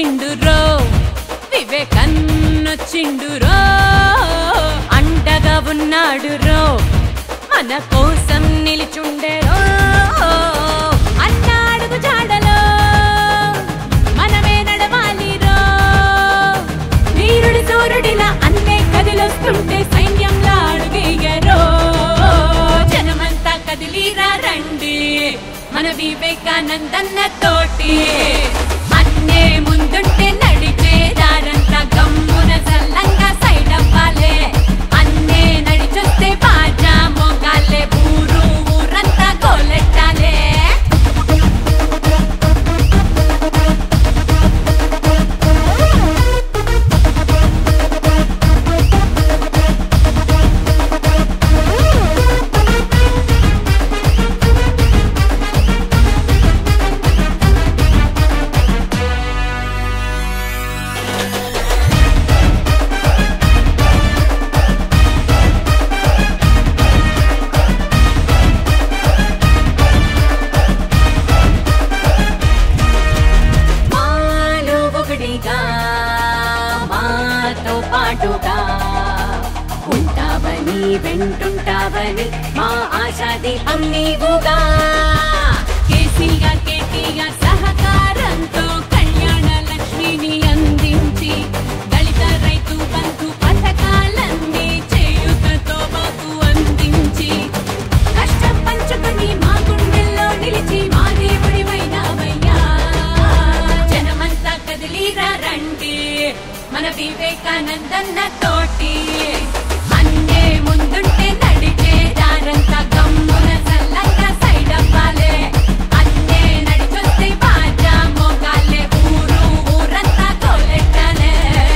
వచ్చిండురో వివేకన్నొచ్చిండురో అండగా ఉన్నాడు రో మన కోసం నిలిచుండెరో అన్న అడుగు జాడలో మనమే నడవాలిరో వీరుడి సూర్యుడిలా అన్నే కదిలొస్తుంటే సైన్యంలా అడుగేయరో జనమంతా కదిలిరా రండి మన వివేకానందన్న తోటి అన్నే ముందుంటే నడిచే దారంతా గమ్మున సల్లంగా సైడ్ అవ్వాలే అన్నే నడిచొస్తే బాజా మోగాలే ఊరు ఊరంతా కోలెట్టాలే మాలో ఒకటిగా మాతో పాటుగా ఉంటావని వెంటుంటావని మా ఆశా దీపం నీవుగా కేసీఆర్ కేటీఆర్ సహకారంతో కళ్యాణ లక్ష్మిని అందించి దళిత రైతు బంధు పథకాలన్నీ చేయుతతో మాకు అందించి కష్టం పంచుకొని మా గుండెల్లో నిలిచి మా దేవుడివైనావయ్యా జనమంతా కదిలిరా రండి మన వివేకానందన్న తోటి అన్నే ముందుంటే నడిచే దారంతా గమ్మున సల్లంగా సైడ్ అవ్వాలే అన్నే నడిచొస్తే బాజా మోగాలే ఊరు ఊరంతా కోలెట్టాలే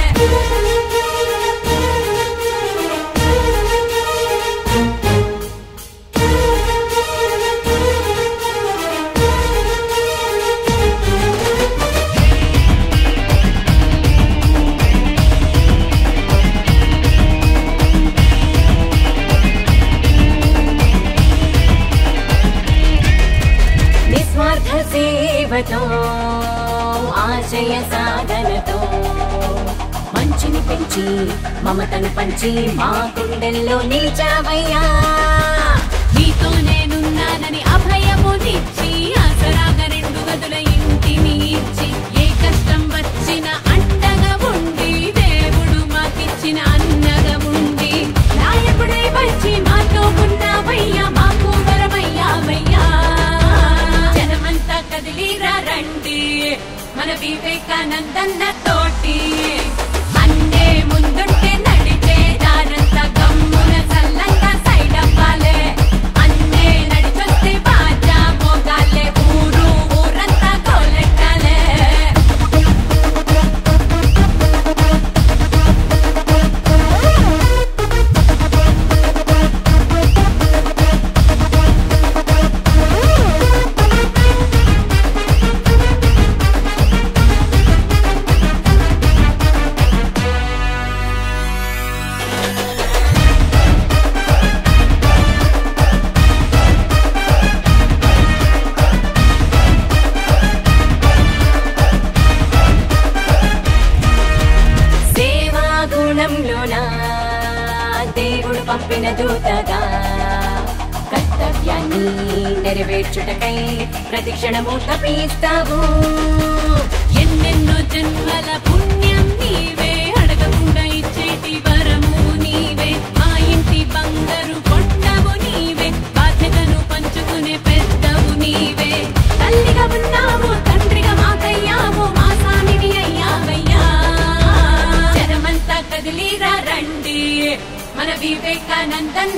నిస్వార్థ సేవతో ఆశయ సాధనతో మంచిని పెంచి మమతను పంచి మా గుండెల్లో నిలిచావయ్యా నీతో నేనున్నానని అభయమునిచ్చి ఆసరాగా రెండు గదుల ఇంటిని ఇచ్చి ఏ కష్టం వచ్చిన అండగా ఉండి దేవుడు మాకిచ్చిన అన్నగా ఉండి నాయకుడే వచ్చి మాతో ఉన్నావయ్యా మాకు వరమయ్యావయ్యా జనమంతా కదిలిరా రండి మన వివేకానందన్న తోటి అన్నే ముందుంటే నడిచే దారంతా గమ్మున సల్లంగా సైడ్ అవ్వాలే అన్నే నడిచొస్తే బాజా మోగాలే ఊరు ఊరంతా కోలెట్టాలే సేవా గుణంలోనా దేవుడు పంపిన దూతగా కర్తవ్యాన్ని నెరవేర్చుటకై ప్రతి క్షణము తప్పిస్తావు ఎన్నెన్నో జన్మల పుణ్యం నీవే అడగకుండా ఇచ్చేటి వరము నీవే మా ఇంటి బంగారు కొండవు నీవే బాధ్యతను పంచుకునే పెద్దవు నీవే తల్లిగా ఉన్నావు తండ్రిగా మాకయ్యావు మా స్వామిని అయ్యావయ్యా జనమంతా కదిలిరా రండి మన వివేకానందన్న